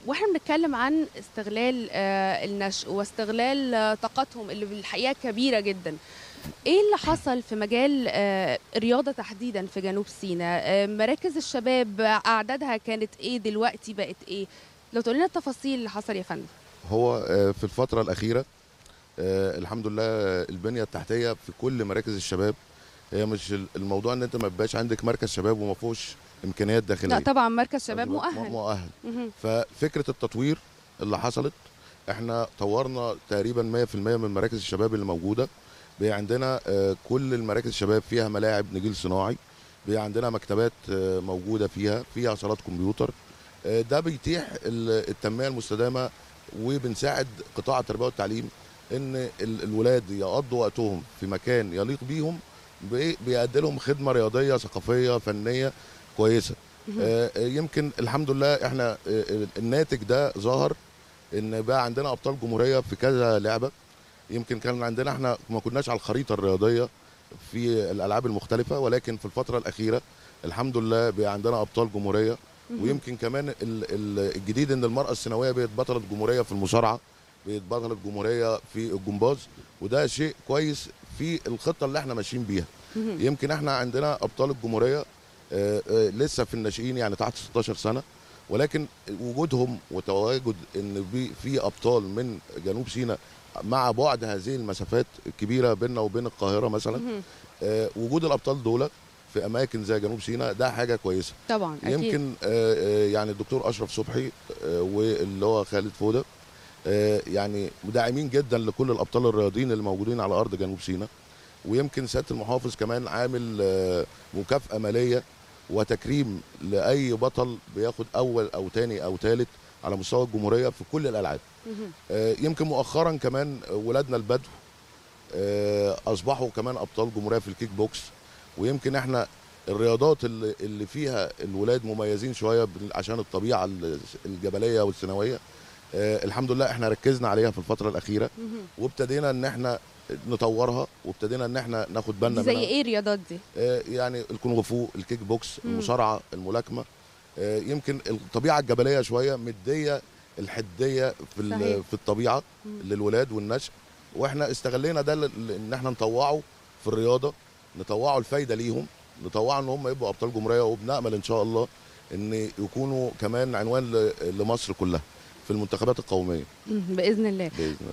واحنا بنتكلم عن استغلال آه، النشء واستغلال آه، طاقتهم اللي بالحقيقه كبيره جدا ايه اللي حصل في مجال آه، الرياضه تحديدا في جنوب سيناء آه، مراكز الشباب اعدادها كانت ايه دلوقتي بقت ايه لو تقول لنا التفاصيل اللي حصل يا فندم هو آه، في الفترة الأخيرة آه، الحمد لله البنية التحتية في كل مراكز الشباب هي مش ال- الموضوع ان انت ما بيبقاش عندك مركز شباب وما فيهوش امكانيات داخليه لا طبعا مركز شباب م- مؤهل مؤهل مهم. ففكره التطوير اللي حصلت احنا طورنا تقريبا 100% من مراكز الشباب اللي موجوده بقى عندنا آه، كل المراكز الشباب فيها ملاعب نجيل صناعي بقى عندنا مكتبات آه، موجوده فيها فيها صالات كمبيوتر آه، ده بيتيح ال- التنميه المستدامه وبنساعد قطاع التربيه والتعليم ان ال- الولاد يقضوا وقتهم في مكان يليق بيهم بي- بيأدي لهم خدمه رياضيه ثقافيه فنيه كويسه آه، آه، يمكن الحمد لله احنا آه، آه، الناتج ده ظهر ان بقى عندنا ابطال جمهوريه في كذا لعبه يمكن كان عندنا احنا ما كناش على الخريطه الرياضيه في الالعاب المختلفه ولكن في الفتره الاخيره الحمد لله بقى عندنا ابطال جمهوريه مهم. ويمكن كمان ال- ال- الجديد ان المراه السنويه بقت بطله جمهوريه في المصارعه بقت بطله جمهوريه في الجمباز وده شيء كويس في الخطه اللي احنا ماشيين بيها مهم. يمكن احنا عندنا ابطال الجمهوريه آه، آه، لسه في الناشئين يعني تحت 16 سنه ولكن وجودهم وتواجد ان بي- في ابطال من جنوب سيناء مع بعد هذه المسافات الكبيره بيننا وبين القاهره مثلا مهم. آه، وجود الابطال دول في اماكن زي جنوب سيناء ده حاجه كويسه طبعا اكيد يمكن آه، آه، يعني الدكتور اشرف صبحي آه، واللي هو خالد فوده آه، يعني مدعمين جدا لكل الابطال الرياضيين اللي موجودين على ارض جنوب سيناء ويمكن سياده المحافظ كمان عامل آه، مكافاه ماليه وتكريم لاي بطل بياخد اول او تاني او تالت على مستوى الجمهوريه في كل الالعاب مهم. آه، يمكن مؤخرا كمان ولادنا البدو آه، اصبحوا كمان ابطال جمهوريه في الكيك بوكس ويمكن احنا الرياضات اللي, اللي فيها الولاد مميزين شويه بال- عشان الطبيعه ال- الجبليه والسنويه آه، الحمد لله احنا ركزنا عليها في الفتره الاخيره مهم. وابتدينا ان احنا نطورها وابتدينا ان احنا ناخد دي بالنا زي منها ايه الرياضات دي آه، يعني الكونغ فو الكيك بوكس مم. المصارعه الملاكمه آه، يمكن الطبيعه الجبليه شويه مديه الحديه في ال- صحيح. في الطبيعه مم. للولاد والنشء واحنا استغلينا ده ل- ل- ان احنا نطوعه في الرياضه نطوعه الفايده ليهم نطوعه ان هم يبقوا ابطال جمهوريه وبنامل ان شاء الله ان يكونوا كمان عنوان ل- لمصر كلها في المنتخبات القوميه مم. باذن الله باذن الله